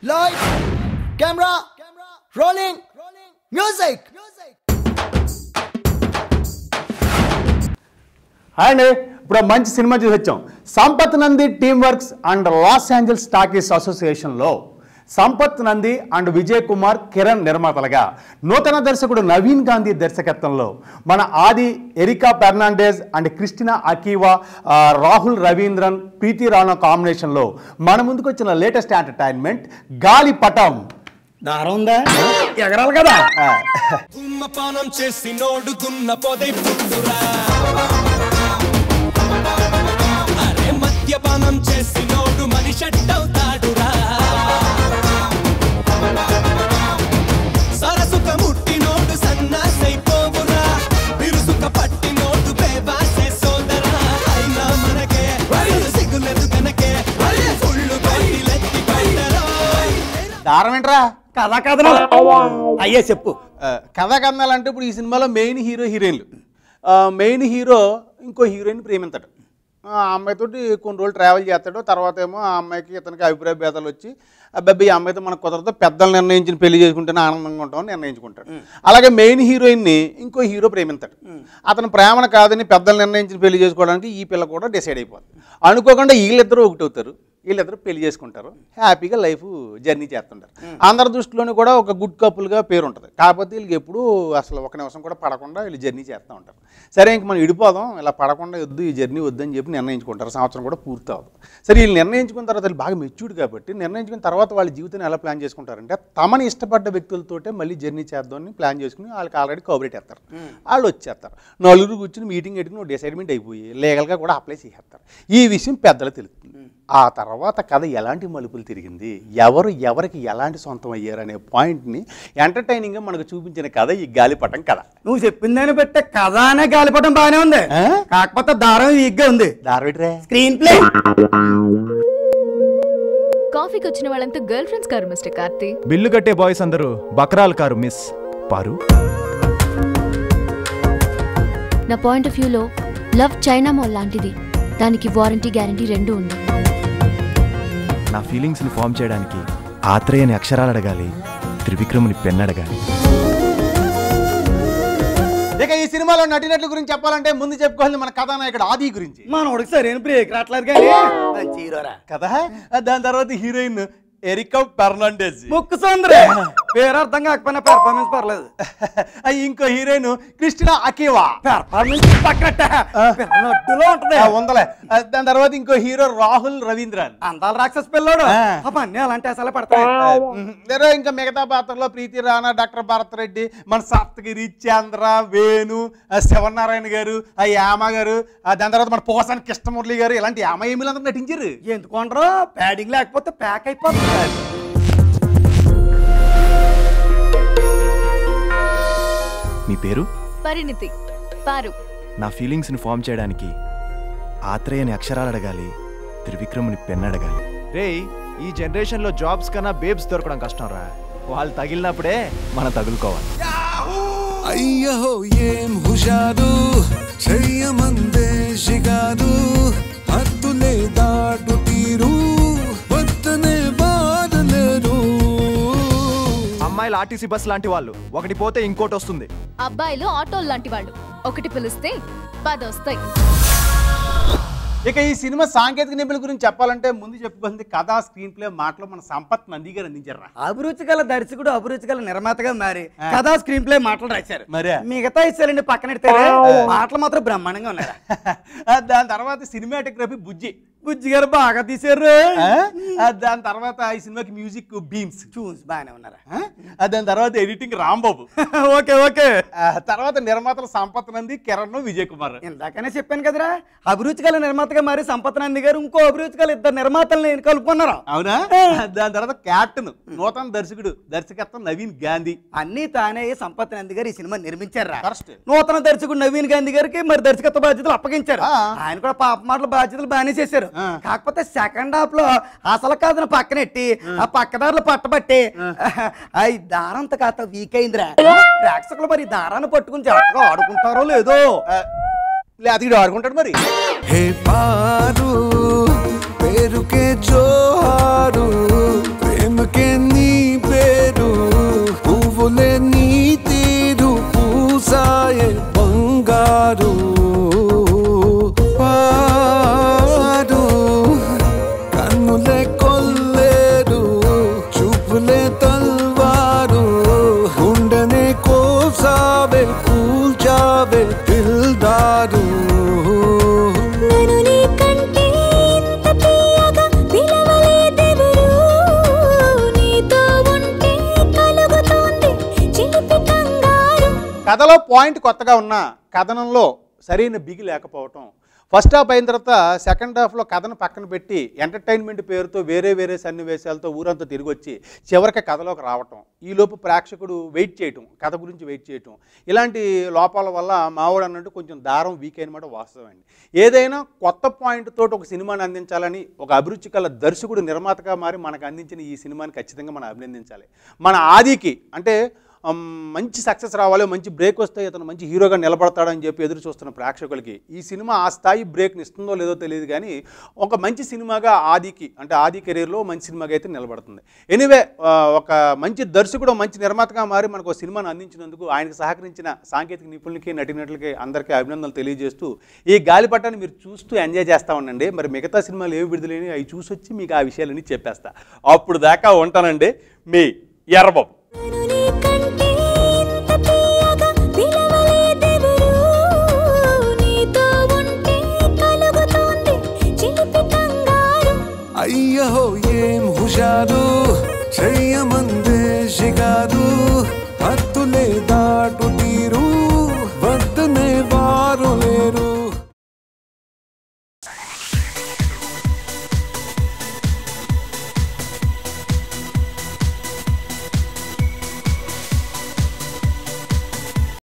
Light, camera, rolling, music. Hi అండి ఇప్పుడు ఒక మంచి సినిమా చూసి వచ్చాం Sampath Nandi team works and Los Angeles talkies అసోసియేషన్లో సంపత్ నంది అండ్ విజయ్ కుమార్ కిరణ్ నిర్మాతలుగా నూతన దర్శకుడు నవీన్ గాంధీ దర్శకత్వంలో మన Aadi Erica Fernandes and Christina Akiva ఆ, రాహుల్ రవీంద్రన్ ప్రీతి రాణా కాంబినేషన్లో మన ముందుకు వచ్చిన లేటెస్ట్ ఎంటర్టైన్మెంట్ గాలి పటం దారం ఉందా ఎగరాలి కదా ధూమపానం చేసి నోడు దున్న పొదై పుట్టురా అరే మద్యపానం చేసి నోడు మనిషట్టవుతాడురా సరసుక ముట్టి నోడు సన్నాసైపోవురా బిరుసుక పట్టి నోడు బేబాసే సోదరా అయినా మనకే సిగ్గులేదు కనకే ఫుళ్ళు బయలెత్తి బయటరా దారం ఏంట్రా కథా కథనం అయ్యే చెప్పు ఆ, కథ కథనాలంటే ఇప్పుడు ఈ సినిమాలో మెయిన్ హీరో హీరోయిన్లు ఆ, మెయిన్ హీరో ఇంకో హీరోయిన్ ప్రేమిస్తాడు ఆ అమ్మాయితోటి కొన్ని రోజులు ట్రావెల్ చేస్తాడు తర్వాత ఏమో ఆ అమ్మాయికి ఇతనికి అభిప్రాయ భేదాలు వచ్చి అబ్బాయి ఈ అమ్మాయితో మనకు కుదరదు పెద్దలు నిర్ణయించిన పెళ్లి చేసుకుంటేనే ఆనందంగా ఉంటామని నిర్ణయించుకుంటాడు అలాగే మెయిన్ హీరోయిన్ని ఇంకో హీరో ప్రేమిస్తాడు అతను ప్రేమను కాదని పెద్దలు నిర్ణయించిన పెళ్లి చేసుకోవడానికి ఈ పిల్ల కూడా డిసైడ్ అయిపోతుంది అనుకోకుండా వీళ్ళిద్దరూ ఒకటి అవుతారు వీళ్ళిద్దరు పెళ్లి చేసుకుంటారు హ్యాపీగా లైఫ్ జర్నీ చేస్తుంటారు అందరి దృష్టిలోని కూడా ఒక గుడ్ కపుల్గా పేరు ఉంటుంది కాకపోతే వీళ్ళకి ఎప్పుడూ అసలు ఒక నిమిషం కూడా పడకుండా వీళ్ళు జర్నీ చేస్తూ ఉంటారు సరే ఇంక మనం విడిపోదాం ఇలా పడకుండా వద్దు ఈ జర్నీ వద్దని చెప్పి నిర్ణయించుకుంటారు సంవత్సరం కూడా పూర్తి అవ్వదు సరే వీళ్ళు నిర్ణయించుకున్న తర్వాత వీళ్ళు బాగా మెచ్యూర్డ్ కాబట్టి నిర్ణయించుకున్న తర్వాత వాళ్ళ జీవితాన్ని ఎలా ప్లాన్ చేసుకుంటారంటే తమని ఇష్టపడ్డ వ్యక్తులతోటే మళ్ళీ జర్నీ చేద్దామని ప్లాన్ చేసుకుని వాళ్ళకి ఆల్రెడీ కవరేట్ వేస్తారు వాళ్ళు వచ్చేస్తారు నలుగురు కూర్చుని మీటింగ్ పెట్టుకుని డిసైడ్మెంట్ అయిపోయి లీగల్గా కూడా అప్లై చేసేస్తారు ఈ విషయం పెద్దలు తెలుస్తుంది ఆ తర్వాత కథ ఎలాంటి మలుపులు తిరిగింది ఎవరు ఎవరికి ఎలాంటి సొంతం అయ్యారనే పాయింట్ని ఎంటర్టైనింగ్గా మనకు చూపించిన కథ ఈ గాలిపటం కథ నువ్వు చెప్పిన దాన్ని బట్టే కథ అనే గాలిపటం బాగానే ఉంది ఆ? కాకపోతే దారం వీక్గా ఉంది దారబెట్రే స్క్రీన్ ప్లే కాఫీకి వచ్చిన వాళ్ళంతా గర్ల్ ఫ్రెండ్స్ కారు మిస్టర్ కార్తీ బిల్లు కట్టే బాయ్స్ అందరూ బకరాలు కారు మిస్ పారు నా పాయింట్ ఆఫ్ వ్యూలో లవ్ చైనా మాల్ లాంటిది దానికి వారంటీ గ్యారంటీ రెండు ఉంది నా ఫీలింగ్స్ని ఫామ్ చేయడానికి ఆత్రేయని అక్షరాలు అడగాలి త్రివిక్రముని పెన్ అడగాలి ఇక ఈ సినిమాలో నటినట్ల గురించి చెప్పాలంటే ముందు చెప్పుకోవాలి మన కథానాయకుడు ఆది గురించి మనోడికి సరైన బ్రేక్ రావట్లేదు కానీ మంచి హీరోరా కదా దాని తర్వాత హీరోయిన్ ఎరికా ఫెర్నాండెజ్ ముక్కు సొందరే పేరు అర్థం కాకపోయినా పెర్ఫార్మెన్స్ పర్లేదు ఇంకో హీరోయిన్ క్రిస్టినా అకీవా పెర్ఫార్మెన్స్ పక్కట లడ్డులో ఉంటది ఆ, ఉందలే ఆ, దాని తర్వాత ఇంకో హీరో రాహుల్ రవీంద్రన్ అందాల రాక్షస్ పిల్లోడు ఆ. పాప అన్ని అలాంటి అసలు పడతాయి లేదా ఇంకా మిగతా పాత్రలో ప్రీతి రాణా డాక్టర్ భరత్ రెడ్డి మన సప్తగిరి చంద్ర వేణు ఆ, శివనారాయణ గారు ఆ యామ గారు ఆ, దాని తర్వాత మన పోసాని కృష్ణమురళి గారు ఇలాంటి యామ ఏమిలందరూ నటించారు ఎందుకుంటారు ప్యాడింగ్ లేకపోతే ప్యాక్ అయిపోతుంది మీ పేరు పరిణితి పారు నా ఫీలింగ్స్ని ఫామ్ చేయడానికి ఆత్రేయని అక్షరాలు అడగాలి త్రివిక్రముని పెన్ అడగాలి రే ఈ జనరేషన్లో జాబ్స్ కన్నా బేబ్స్ దొరకడం కష్టం రా వాళ్ళు తగిలినప్పుడే మనం తగులుకోవాలి అయ్యో ఏం హుషారు చెయ్యమందే షికారు హద్దులే దాటు తీరు వద్దనే బాధలేరు అమ్మాయిలు ఆర్టీసీ బస్ లాంటి వాళ్ళు ఒకటి పోతే ఇంకోటి వస్తుంది అబ్బాయిలు ఆటోలు లాంటి వాళ్ళు ఒకటి పిలిస్తే పది వస్తాయి ఇక ఈ సినిమా సాంకేతిక నిపుణుల గురించి చెప్పాలంటే ముందు చెప్పుకుంది కథా స్క్రీన్ ప్లే మాటలో మన సంపత్ నంది గారు అందించారు అభిరుచి గల దర్శకుడు అభిరుచి గల నిర్మాతగా మారి కథా స్క్రీన్ ప్లే మాటలు రాశారు మరే? మిగతా ఇచ్చారండి పక్కన పెడితే మాటలు మాత్రం బ్రహ్మాండంగా ఉన్నాయి దాని తర్వాత సినిమాటోగ్రఫీ బుజ్జి బుజ్జి గారు బాగా తీశారు ఆ? ఆ, దాని తర్వాత ఈ సినిమాకి మ్యూజిక్ బీమ్స్ చూసి బాగానే ఉన్నారా ఆ, దాని తర్వాత ఎడిటింగ్ రాంబాబు ఓకే ఓకే ఆ, తర్వాత నిర్మాతలు సంపత్ నంది కిరణ్ విజయ్ కుమార్ ఇందాకనే చెప్పాను కదరా అభిరుచి గల నిర్మాతగా మరి సంపత్ నంది గారు ఇంకో అభిరుచి గల ఇద్దరు నిర్మాతల్ని కలుపుకున్నారు అవునా దాని తర్వాత క్యాప్టెన్ నూతన దర్శకుడు దర్శకత్వం నవీన్ గాంధీ అన్ని తానే సంపత్ నంది గారు ఈ సినిమా నిర్మించారా Correct. నూతన దర్శకుడు నవీన్ గాంధీ గారికి మరి దర్శకత్వ బాధ్యతలు అప్పగించారు ఆ. ఆయన కూడా పాప మాటల బాధ్యతలు బాగానే చేశారు ఆ. కాకపోతే సెకండ్ హాఫ్ లో అసలు కాదని పక్కనెట్టి ఆ పక్కదారులు పట్టబట్టి ఆ ఈ దారంత కాస్త వీక్ అయిందిరా ప్రేక్షకులు మరి ఈ దారాన్ని పట్టుకుని జాగ్రత్తగా ఆడుకుంటారో లేదో లేదా ఇడు ఆడుకుంటాడు మరి హే పారు పేరుకే జోహారు ప్రేమకే కథలో పాయింట్ కొత్తగా ఉన్న కథనంలో సరైన బిగి లేకపోవటం ఫస్ట్ హాఫ్ అయిన తర్వాత సెకండ్ హాఫ్లో కథను పక్కన పెట్టి ఎంటర్టైన్మెంట్ పేరుతో వేరే వేరే సన్నివేశాలతో ఊరంతా తిరిగి వచ్చి చివరికి కథలోకి రావటం ఈలోపు ప్రేక్షకుడు వెయిట్ చేయటం కథ గురించి వెయిట్ చేయటం ఇలాంటి లోపాల వల్ల మావాడు అన్నట్టు కొంచెం దారం వీక్ అయినమాట వాస్తవం అండి ఏదైనా కొత్త పాయింట్ తోటి ఒక సినిమాని అందించాలని ఒక అభిరుచి కల దర్శకుడు నిర్మాతగా మారి మనకు అందించిన ఈ సినిమాని ఖచ్చితంగా మనం అభినందించాలి మన ఆదికి అంటే అమ్, మంచి సక్సెస్ రావాలి మంచి బ్రేక్ వస్తే ఇతను మంచి హీరోగా నిలబడతాడని చెప్పి ఎదురు చూస్తున్న ప్రేక్షకులకి ఈ సినిమా ఆ స్థాయి బ్రేక్ని ఇస్తుందో లేదో తెలియదు కానీ ఒక మంచి సినిమాగా ఆదికి అంటే ఆది కెరీర్లో మంచి సినిమాగా అయితే నిలబడుతుంది ఎనీవే ఒక మంచి దర్శకుడు మంచి నిర్మాతగా మారి మనకు ఒక సినిమాను అందించినందుకు ఆయనకు సహకరించిన సాంకేతిక నిపుణులకి నటినట్లకి అందరికీ అభినందనలు తెలియజేస్తూ ఈ గాలిపటాన్ని మీరు చూస్తూ ఎంజాయ్ చేస్తూ ఉండండి మరి మిగతా సినిమాలు ఏవి విడుదలైనవి అవి చూసి వచ్చి మీకు ఆ విషయాలన్నీ చెప్పేస్తా అప్పుడు దాకా ఉంటానండి మీ ఎర్రబాబు